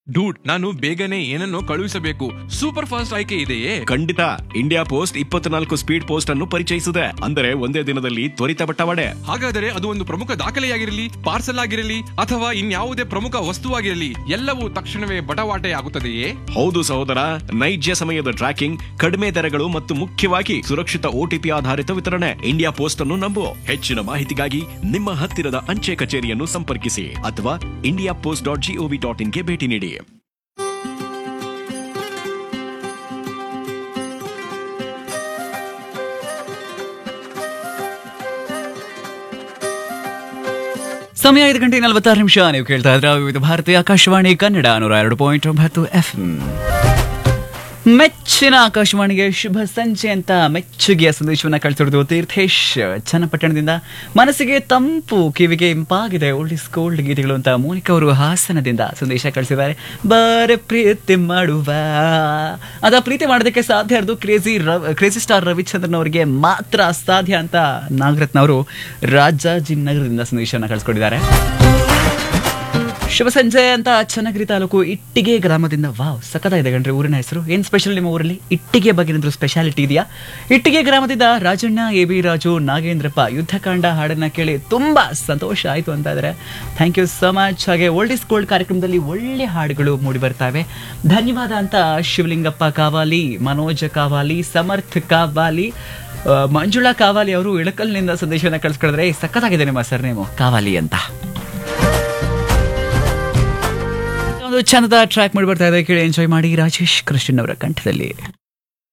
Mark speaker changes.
Speaker 1: dude ನಾನು ಬೇಗನೆ ಏನನ್ನೋ ಕಳುಹಿಸಬೇಕು ಸೂಪರ್ ಫಾಸ್ಟ್ ಆಯ್ಕೆ ಇದೆಯೇ
Speaker 2: ಖಂಡಿತ ಇಂಡಿಯಾ ಪೋಸ್ಟ್ ಇಪ್ಪತ್ನಾಲ್ಕು ಸ್ಪೀಡ್ ಪೋಸ್ಟ್ ಅನ್ನು ಪರಿಚಯಿಸಿದೆ ಅಂದರೆ ಒಂದೇ ದಿನದಲ್ಲಿ ತ್ವರಿತ ಬಟ್ಟವಾಡೆ
Speaker 1: ಹಾಗಾದರೆ ಅದು ಒಂದು ಪ್ರಮುಖ ದಾಖಲೆಯಾಗಿರಲಿ ಪಾರ್ಸಲ್ ಆಗಿರಲಿ ಅಥವಾ ಇನ್ಯಾವುದೇ ಪ್ರಮುಖ ವಸ್ತುವಾಗಿರಲಿ ಎಲ್ಲವೂ ತಕ್ಷಣವೇ ಬಟವಾಟೆ ಆಗುತ್ತದೆಯೇ
Speaker 2: ಹೌದು ಸಹೋದರ ನೈಜ ಸಮಯದ ಟ್ರ್ಯಾಕಿಂಗ್ ಕಡಿಮೆ ದರಗಳು ಮತ್ತು ಮುಖ್ಯವಾಗಿ ಸುರಕ್ಷಿತ ಓಟಿಪಿ ಆಧಾರಿತ ವಿತರಣೆ ಇಂಡಿಯಾ ಪೋಸ್ಟ್ ಅನ್ನು ನಂಬು ಹೆಚ್ಚಿನ ಮಾಹಿತಿಗಾಗಿ ನಿಮ್ಮ ಹತ್ತಿರದ ಅಂಚೆ ಕಚೇರಿಯನ್ನು ಸಂಪರ್ಕಿಸಿ ಅಥವಾ India post dot G O V dot ಇನ್ಗೆ ಭೇಟಿ ನೀಡಿ
Speaker 3: ಸಮಯ ಐದು ಗಂಟೆ ನಲವತ್ತಾರು ನಿಮಿಷ ನೀವು ಕೇಳ್ತಾ ಇದ್ರ ವಿವಿಧ ಭಾರತೀಯ ಆಕಾಶವಾಣಿ ಕನ್ನಡ ನೂರ ಎರಡು ಪಾಯಿಂಟ್ ಒಂಬತ್ತು ಎಫ್ ಮೆಚ್ಚಿನ ಆಕಾಶವಾಣಿಗೆ ಶುಭ ಸಂಜೆ ಅಂತ ಮೆಚ್ಚುಗೆಯ ಸಂದೇಶವನ್ನ ಕಳಿಸಿರೋದು ತೀರ್ಥೇಶ್ ಚನ್ನಪಟ್ಟಣದಿಂದ ಮನಸ್ಸಿಗೆ ತಂಪು ಕಿವಿಗೆ ಇಂಪಾಗಿದೆ ಓಲ್ಡ್ ಇಸ್ ಗೋಲ್ಡ್ ಗೀತೆಗಳು ಅಂತ ಮೋನಿಕಾ ಅವರು ಹಾಸನದಿಂದ ಸಂದೇಶ ಕಳಿಸಿದ್ದಾರೆ ಬಾರೆ ಪ್ರೀತಿ ಮಾಡುವ ಅದ ಪ್ರೀತಿ ಮಾಡೋದಕ್ಕೆ ಸಾಧ್ಯ ಇರೋದು ಕ್ರೇಜಿ ರವ್ ಕ್ರೇಜಿ ಸ್ಟಾರ್ ರವಿಚಂದ್ರನ್ ಅವರಿಗೆ ಮಾತ್ರ ಸಾಧ್ಯ ಅಂತ ನಾಗರತ್ನ ಅವರು ರಾಜಾಜಿನಗರದಿಂದ ಸಂದೇಶವನ್ನು ಕಳಿಸ್ಕೊಟ್ಟಿದ್ದಾರೆ ಶುಭ ಸಂಜೆ ಅಂತ ಚನ್ನಗಿರಿ ತಾಲೂಕು ಇಟ್ಟಿಗೆ ಗ್ರಾಮದಿಂದ ವಾವ್ ಸಖತ್ತಾಗಿದೆ ಕಣ್ರಿ ಊರಿನ ಹೆಸರು ಏನ್ ಸ್ಪೆಷಲ್ ನಿಮ್ಮ ಊರಲ್ಲಿ ಇಟ್ಟಿಗೆ ಬಗ್ಗೆ ಏನಾದ್ರು ಸ್ಪೆಷಾಲಿಟಿ ಇದೆಯಾ ಇಟ್ಟಿಗೆ ಗ್ರಾಮದಿಂದ ರಾಜಣ್ಣ ಎ ಬಿ ರಾಜು ನಾಗೇಂದ್ರಪ್ಪ ಯುದ್ಧಕಾಂಡ ಹಾಡನ್ನ ಕೇಳಿ ತುಂಬಾ ಸಂತೋಷ ಆಯ್ತು ಅಂತ ಇದ್ದಾರೆ ಥ್ಯಾಂಕ್ ಯು ಸೊ ಮಚ್ ಹಾಗೆ ಓಲ್ಡ್ ಇಸ್ ಗೋಲ್ಡ್ ಕಾರ್ಯಕ್ರಮದಲ್ಲಿ ಒಳ್ಳೆ ಹಾಡುಗಳು ಮೂಡಿ ಬರ್ತಾವೆ ಧನ್ಯವಾದ ಅಂತ ಶಿವಲಿಂಗಪ್ಪ ಕಾವಾಲಿ ಮನೋಜ್ ಕಾವಾಲಿ ಸಮರ್ಥ್ ಕಾವಾಲಿ ಆ, ಮಂಜುಳಾ ಕಾವಾಲಿ ಅವರು ಇಳಕಲ್ನಿಂದ ಸಂದೇಶವನ್ನ ಕಳಿಸ್ಕೊಳಿದ್ರೆ ಸಖತ್ತಾಗಿದೆ ನಿಮ್ಮ ಸರ್ ನೇಮು ಕಾವಾಲಿ ಅಂತ ಒಂದು ಚಂದದ ಟ್ರ್ಯಾಕ್ ಮಾಡಿ ಬರ್ತಾ ಇದೆ ಕೇಳಿ ಎಂಜಾಯ್ ಮಾಡಿ ರಾಜೇಶ್ ಕೃಷ್ಣನ್ ಅವರ ಕಂಠದಲ್ಲಿ